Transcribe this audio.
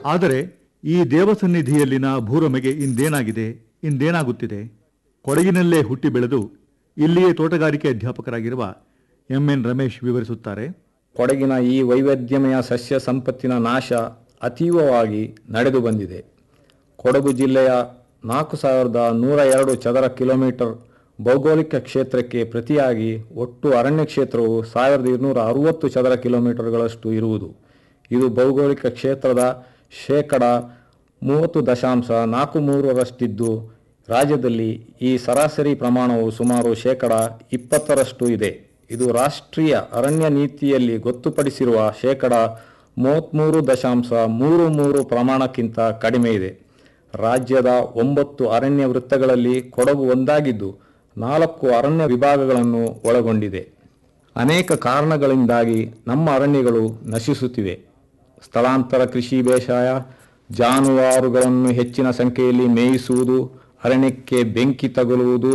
ಆದರೆ ಈ ದೇವಸನ್ನಿಧಿಯಲ್ಲಿನ ಭೂರಮೆಗೆ ಇಂದೇನಾಗಿದೆ ಇಂದೇನಾಗುತ್ತಿದೆ ಕೊಡಗಿನಲ್ಲೇ ಹುಟ್ಟಿ ಬೆಳೆದು ಇಲ್ಲಿಯೇ ತೋಟಗಾರಿಕೆ ಅಧ್ಯಾಪಕರಾಗಿರುವ ಎಂ ಎನ್ ರಮೇಶ್ ವಿವರಿಸುತ್ತಾರೆ ಕೊಡಗಿನ ಈ ವೈವಿಧ್ಯಮಯ ಸಸ್ಯ ಸಂಪತ್ತಿನ ನಾಶ ಅತೀವವಾಗಿ ನಡೆದು ಬಂದಿದೆ ಕೊಡಗು ಜಿಲ್ಲೆಯ ನಾಲ್ಕು ಸಾವಿರದ ನೂರ ಎರಡು ಚದರ ಕಿಲೋಮೀಟರ್ ಭೌಗೋಳಿಕ ಕ್ಷೇತ್ರಕ್ಕೆ ಪ್ರತಿಯಾಗಿ ಒಟ್ಟು ಅರಣ್ಯ ಕ್ಷೇತ್ರವು ಸಾವಿರದ ಇನ್ನೂರ ಅರುವತ್ತು ಚದರ ಕಿಲೋಮೀಟರ್ಗಳಷ್ಟು ಇರುವುದು ಇದು ಭೌಗೋಳಿಕ ಕ್ಷೇತ್ರದ ಶೇಕಡ ಮೂವತ್ತು ದಶಾಂಶ ನಾಲ್ಕು ಮೂರರಷ್ಟಿದ್ದು ರಾಜ್ಯದಲ್ಲಿ ಈ ಸರಾಸರಿ ಪ್ರಮಾಣವು ಸುಮಾರು ಶೇಕಡ ಇಪ್ಪತ್ತರಷ್ಟು ಇದೆ ಇದು ರಾಷ್ಟ್ರೀಯ ಅರಣ್ಯ ನೀತಿಯಲ್ಲಿ ಗೊತ್ತುಪಡಿಸಿರುವ ಶೇಕಡ ಮೂವತ್ತ್ಮೂರು ದಶಾಂಶ ಮೂರು ಮೂರು ಪ್ರಮಾಣಕ್ಕಿಂತ ಕಡಿಮೆ ಇದೆ ರಾಜ್ಯದ ಒಂಬತ್ತು ಅರಣ್ಯ ವೃತ್ತಗಳಲ್ಲಿ ಕೊಡಗು ಒಂದಾಗಿದ್ದು ನಾಲ್ಕು ಅರಣ್ಯ ವಿಭಾಗಗಳನ್ನು ಒಳಗೊಂಡಿದೆ ಅನೇಕ ಕಾರಣಗಳಿಂದಾಗಿ ನಮ್ಮ ಅರಣ್ಯಗಳು ನಶಿಸುತ್ತಿವೆ ಸ್ಥಳಾಂತರ ಕೃಷಿ ಬೇಸಾಯ ಜಾನುವಾರುಗಳನ್ನು ಹೆಚ್ಚಿನ ಸಂಖ್ಯೆಯಲ್ಲಿ ಮೇಯಿಸುವುದು ಅರಣ್ಯಕ್ಕೆ ಬೆಂಕಿ ತಗುಲುವುದು